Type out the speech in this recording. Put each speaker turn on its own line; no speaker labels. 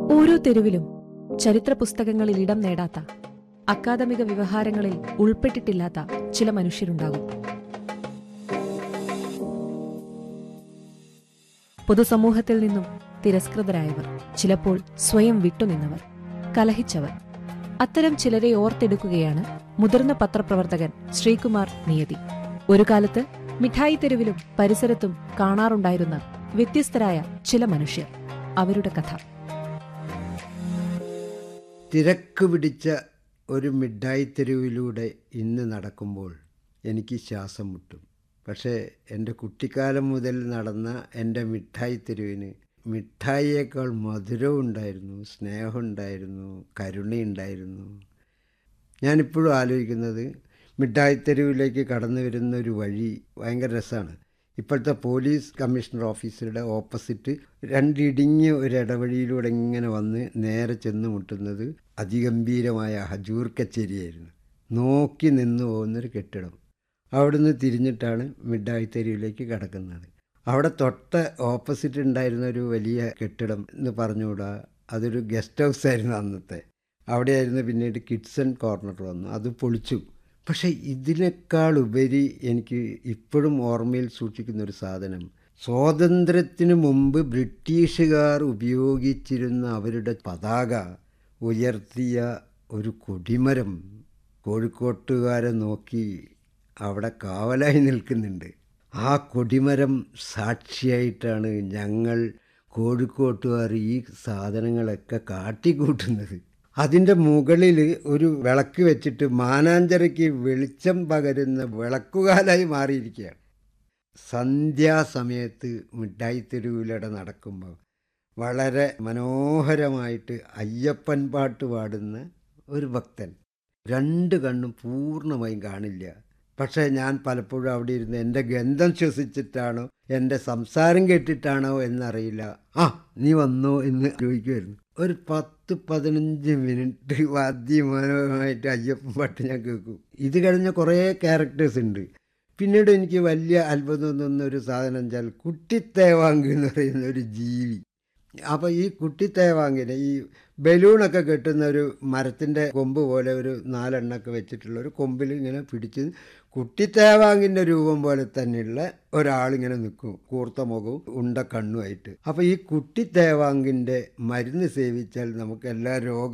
ഓരോ തെരുവിലും ചരിത്ര പുസ്തകങ്ങളിൽ ഇടം നേടാത്ത അക്കാദമിക വ്യവഹാരങ്ങളിൽ ഉൾപ്പെട്ടിട്ടില്ലാത്ത ചില മനുഷ്യരുണ്ടാകും പൊതുസമൂഹത്തിൽ നിന്നും തിരസ്കൃതരായവർ ചിലപ്പോൾ സ്വയം വിട്ടുനിന്നവർ കലഹിച്ചവർ അത്തരം ചിലരെ ഓർത്തെടുക്കുകയാണ് മുതിർന്ന പത്രപ്രവർത്തകൻ ശ്രീകുമാർ നിയതി ഒരു കാലത്ത് മിഠായി തെരുവിലും പരിസരത്തും കാണാറുണ്ടായിരുന്ന വ്യത്യസ്തരായ ചില മനുഷ്യർ അവരുടെ കഥ
തിരക്ക് പിടിച്ച ഒരു മിഠായി തെരുവിലൂടെ ഇന്ന് നടക്കുമ്പോൾ എനിക്ക് ശ്വാസം മുട്ടും പക്ഷേ എൻ്റെ കുട്ടിക്കാലം മുതൽ നടന്ന എൻ്റെ മിഠായി തെരുവിന് മിഠായിയേക്കാൾ മധുരവും ഉണ്ടായിരുന്നു സ്നേഹമുണ്ടായിരുന്നു കരുണയുണ്ടായിരുന്നു ഞാനിപ്പോഴും ആലോചിക്കുന്നത് മിഠായി തെരുവിലേക്ക് കടന്നു വരുന്ന ഒരു വഴി ഭയങ്കര രസമാണ് ഇപ്പോഴത്തെ പോലീസ് കമ്മീഷണർ ഓഫീസറുടെ ഓപ്പോസിറ്റ് രണ്ടിടിഞ്ഞ് ഒരു ഇടവഴിയിലൂടെ ഇങ്ങനെ വന്ന് നേരെ ചെന്ന് മുട്ടുന്നത് അതിഗംഭീരമായ ഹജൂർ കച്ചേരിയായിരുന്നു നോക്കി നിന്ന് പോകുന്നൊരു കെട്ടിടം അവിടുന്ന് തിരിഞ്ഞിട്ടാണ് മിഠായി തെരുവിലേക്ക് കടക്കുന്നത് അവിടെ തൊട്ട് ഓപ്പോസിറ്റ് ഉണ്ടായിരുന്ന ഒരു വലിയ കെട്ടിടം എന്ന് പറഞ്ഞുകൂടാ അതൊരു ഗസ്റ്റ് ഹൗസ് ആയിരുന്നു അന്നത്തെ അവിടെയായിരുന്നു പിന്നീട് കിഡ്സൺ കോർണർ വന്നു അത് പൊളിച്ചു പക്ഷേ ഇതിനേക്കാൾ ഉപരി എനിക്ക് ഇപ്പോഴും ഓർമ്മയിൽ സൂക്ഷിക്കുന്ന ഒരു സാധനം സ്വാതന്ത്ര്യത്തിന് മുമ്പ് ബ്രിട്ടീഷുകാർ ഉപയോഗിച്ചിരുന്ന അവരുടെ പതാക ഉയർത്തിയ ഒരു കൊടിമരം കോഴിക്കോട്ടുകാരെ നോക്കി അവിടെ കാവലായി നിൽക്കുന്നുണ്ട് ആ കൊടിമരം സാക്ഷിയായിട്ടാണ് ഞങ്ങൾ കോഴിക്കോട്ടുകാർ ഈ സാധനങ്ങളൊക്കെ കാട്ടിക്കൂട്ടുന്നത് അതിൻ്റെ മുകളിൽ ഒരു വിളക്ക് വെച്ചിട്ട് മാനാഞ്ചരയ്ക്ക് വെളിച്ചം പകരുന്ന വിളക്കുകാലായി മാറിയിരിക്കുകയാണ് സന്ധ്യാസമയത്ത് മിഠായി തെരുവിലൂടെ നടക്കുമ്പോൾ വളരെ മനോഹരമായിട്ട് അയ്യപ്പൻ പാട്ട് പാടുന്ന ഒരു ഭക്തൻ രണ്ട് കണ്ണും പൂർണ്ണമായും കാണില്ല പക്ഷേ ഞാൻ പലപ്പോഴും അവിടെ ഇരുന്ന് എൻ്റെ ഗന്ധം ശ്വസിച്ചിട്ടാണോ എൻ്റെ സംസാരം കേട്ടിട്ടാണോ എന്നറിയില്ല ആ നീ വന്നോ എന്ന് ചോദിക്കുമായിരുന്നു ഒരു പത്ത് പതിനഞ്ച് മിനിറ്റ് വാദ്യമനോഹരമായിട്ട് അയ്യപ്പൻ പാട്ട് ഞാൻ കേൾക്കും ഇത് കഴിഞ്ഞ കുറേ ക്യാരക്ടേഴ്സ് ഉണ്ട് പിന്നീട് എനിക്ക് വലിയ അത്ഭുതം തോന്നുന്ന ഒരു സാധനം വെച്ചാൽ കുട്ടിത്തേവാങ്ക് എന്ന് പറയുന്ന ഒരു ജീവി അപ്പോൾ ഈ കുട്ടിത്തേവാങ്കിനെ ഈ ബലൂണൊക്കെ കെട്ടുന്ന ഒരു മരത്തിൻ്റെ കൊമ്പ് പോലെ ഒരു നാലെണ്ണൊക്കെ വെച്ചിട്ടുള്ള ഒരു കൊമ്പിൽ ഇങ്ങനെ പിടിച്ച് കുട്ടിത്തേവാങ്കിൻ്റെ രൂപം പോലെ തന്നെയുള്ള ഒരാളിങ്ങനെ നിൽക്കും കൂർത്ത മുഖവും ഉണ്ട കണ്ണുമായിട്ട് അപ്പോൾ ഈ കുട്ടിത്തേവാങ്കിൻ്റെ മരുന്ന് സേവിച്ചാൽ നമുക്ക് എല്ലാ രോഗ